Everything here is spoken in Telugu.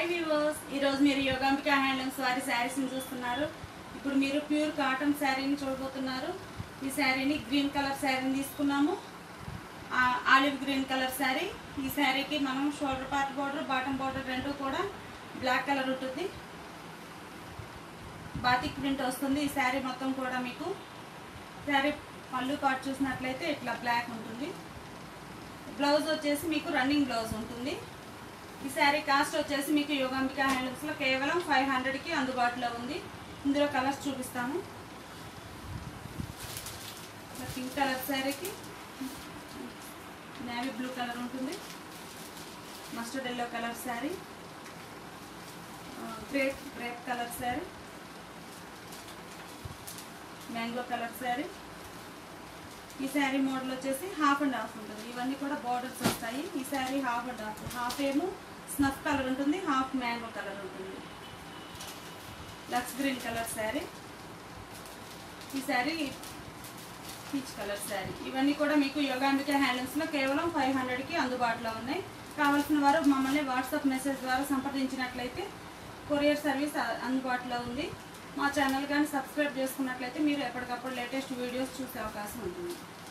వ్యూవర్స్ ఈరోజు మీరు యోగాంబిక హ్యాండ్లూమ్స్ వారి శారీస్ని చూస్తున్నారు ఇప్పుడు మీరు ప్యూర్ కాటన్ శారీని చూడబోతున్నారు ఈ శారీని గ్రీన్ కలర్ శారీని తీసుకున్నాము ఆ, ఆలివ్ గ్రీన్ కలర్ శారీ ఈ శారీకి మనం shoulder part border bottom border రెండు కూడా బ్లాక్ కలర్ ఉంటుంది బాతిక్ ప్రింట్ వస్తుంది ఈ శారీ మొత్తం కూడా మీకు శారీ పళ్ళు పాటు చూసినట్లయితే ఇట్లా బ్లాక్ ఉంటుంది బ్లౌజ్ వచ్చేసి మీకు రన్నింగ్ బ్లౌజ్ ఉంటుంది ఈ శారీ కాస్ట్ వచ్చేసి మీకు యోగాంబిక హ్యాండ్లూమ్స్లో కేవలం ఫైవ్ హండ్రెడ్కి అందుబాటులో ఉంది ఇందులో కలర్స్ చూపిస్తాము ఇట్లా పింక్ కలర్ శారీకి నేవీ బ్లూ కలర్ ఉంటుంది mustard yellow colour sari grape grape colour sari mango colour sari ఈ శారీ మోడల్ వచ్చేసి హాఫ్ అండ్ హాఫ్ ఉంటుంది ఇవన్నీ కూడా బార్డర్స్ వస్తాయి ఈ sari half and half half ఏమో స్నఫ్ కలర్ ఉంటుంది హాఫ్ మ్యాంగో కలర్ ఉంటుంది లక్స్ గ్రీన్ కలర్ శారీ ఈ శారీ పీచ్ కలర్ శారీ ఇవన్నీ కూడా మీకు యోగాంబిక హ్యాండ్లూమ్స్లో కేవలం ఫైవ్ హండ్రెడ్కి అందుబాటులో ఉన్నాయి కావాల్సిన వారు మమ్మల్ని వాట్సాప్ మెసేజ్ ద్వారా సంప్రదించినట్లయితే కొరియర్ సర్వీస్ అ- అందుబాటులో ఉంది మా ఛానల్ కానీ సబ్స్క్రైబ్ చేసుకున్నట్లయితే మీరు ఎప్పటికప్పుడు లేటెస్ట్ వీడియోస్ చూసే అవకాశం ఉంటుంది